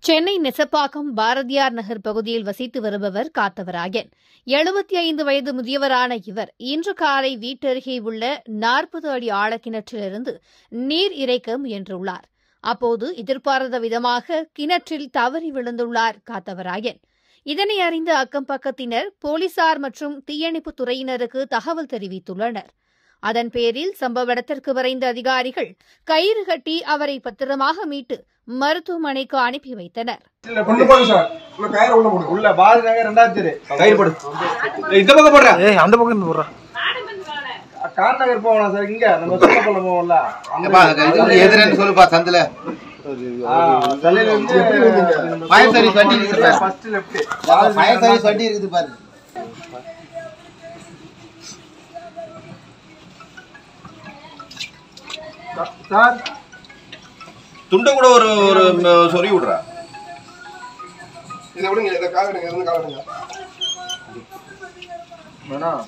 சென்னை நெசப்பாக்கம் பாரதியார் நகர் பகுதியில் வசித்து வருபவர் காத்தவராயன் எழுபத்தி ஐந்து வயது முதியவரான இவர் இன்று காலை வீட்டருகே உள்ள நாற்பது அடி ஆழக்கிணற்றிலிருந்து நீர் இறைக்க முயன்றுள்ளார் அப்போது எதிர்பாராத விதமாக கிணற்றில் தவறி விழுந்துள்ளார் காத்தவராயன் இதனை அறிந்த அக்கம் பக்கத்தினர் போலீசார் மற்றும் தீயணைப்புத் துறையினருக்கு தகவல் தெரிவித்துள்ளனர் அதன் பேரில் சம்பவ இடத்திற்கு விரைந்த அதிகாரிகள் கயிறு கட்டி அவரை பத்திரமாக மீட்டு மருத்துவமனைக்கு அனுப்பி வைத்தனர் கொண்டு போங்க சார் உள்ள கயிறு உள்ள போடு உள்ள பாரதி நகர் ரெண்டாவது தெரு கயிறு போடு ஏய், இந்த பக்கம் போடுற ஏய் அந்த பக்கம் இருந்து போடுறா கார் நகர் போகலாம் சார் இங்க நம்ம சொல்ல போல போவோம்ல ஏப்பா, இது வந்து எதிரன்னு சொல்லுப்பா சந்தில ஆ, தலையில இருந்து ஃபயர் சர்வீஸ் வண்டி இருக்குது பாரு. ஃபர்ஸ்ட் லெஃப்ட் ஃபயர் சர்வீஸ் வண்டி இருக்குது பாரு சார் துண்டை கூட ஒரு ஒரு ம- சொருகி விடுறா இதை விடுங்க இதை கால் எடுங்க இருந்து கால் எடுங்க வேணாம்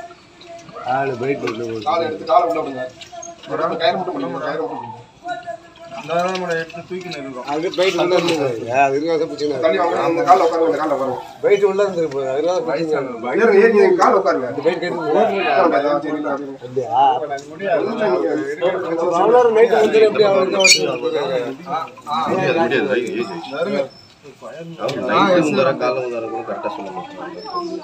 கால் எடுத்து கால் உள்ள விடுங்க ஒரு கயிறு மட்டும் பண்ணுங்க கயிறு மட்டும் பண்ணுங்க. இந்த நம்மளை எடுத்து தூக்கின்னு இருக்கோம் அது பைட் உள்ள இருந்தது அது இருக்காத பிரச்சனை தள்ளி வாங்க அந்த கால்ல உட்காருங்க இந்த கால்ல உட்காருங்க பைட் உள்ள இருந்தது அதனால பிரச்சனை ஏறுங்க ஏறி நீங்க கால் உட்காருங்க பைட் கேட்டு இல்லையா? அவ்வளோ நைட் வந்து எப்படி அவருக்கு முடியாது முடியாது ஐயோ, ஐயோ, ஐயோ. அவங்க night முந்தார, காலைல முந்தார கூட correct ஆ சொல்ல மாட்டாங்க.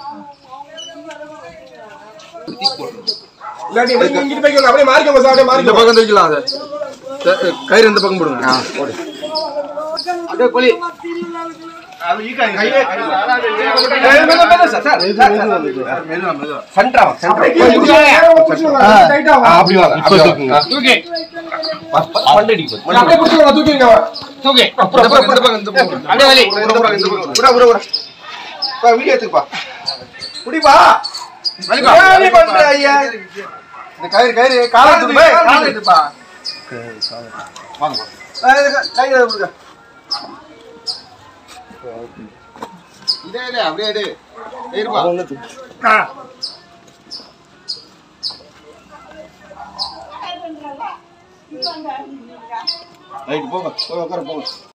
இல்லாட்டி நீங்க இங்கிட்டு போய்க்கோங்க அப்படியே மாறிக்கோங்க சார் அப்படியே மாறிக்கோங்க பக்கம் தெரிக்கலாம் அதை கயிறு இந்த பக்கம் போடுங்க அப்படியே கொலி அப்படி வாங்க அப்படியே வாங்க. தூக்கி அப்படியே பிடிச்சுக்கோங்க தூக்கிங்க தூக்கி இந்த பக்கம் இந்த பக்கம் இந்த பக்கம் அப்படியே வலி விடா விடா விடா பா வீடியோ எடுத்துப்பா குடிப்பா வலிப்பா. ஏன் நீ பண்ற ஐயா இந்த கயிறு கயிறு காலை எடுத்து போய் காலை எடுத்துப்பா வாங்க கயிறு எடுத்துக்க இதே இதே அப்படியே எடு இருப்பா ரைட் போங்க போங்க உட்கார போங்க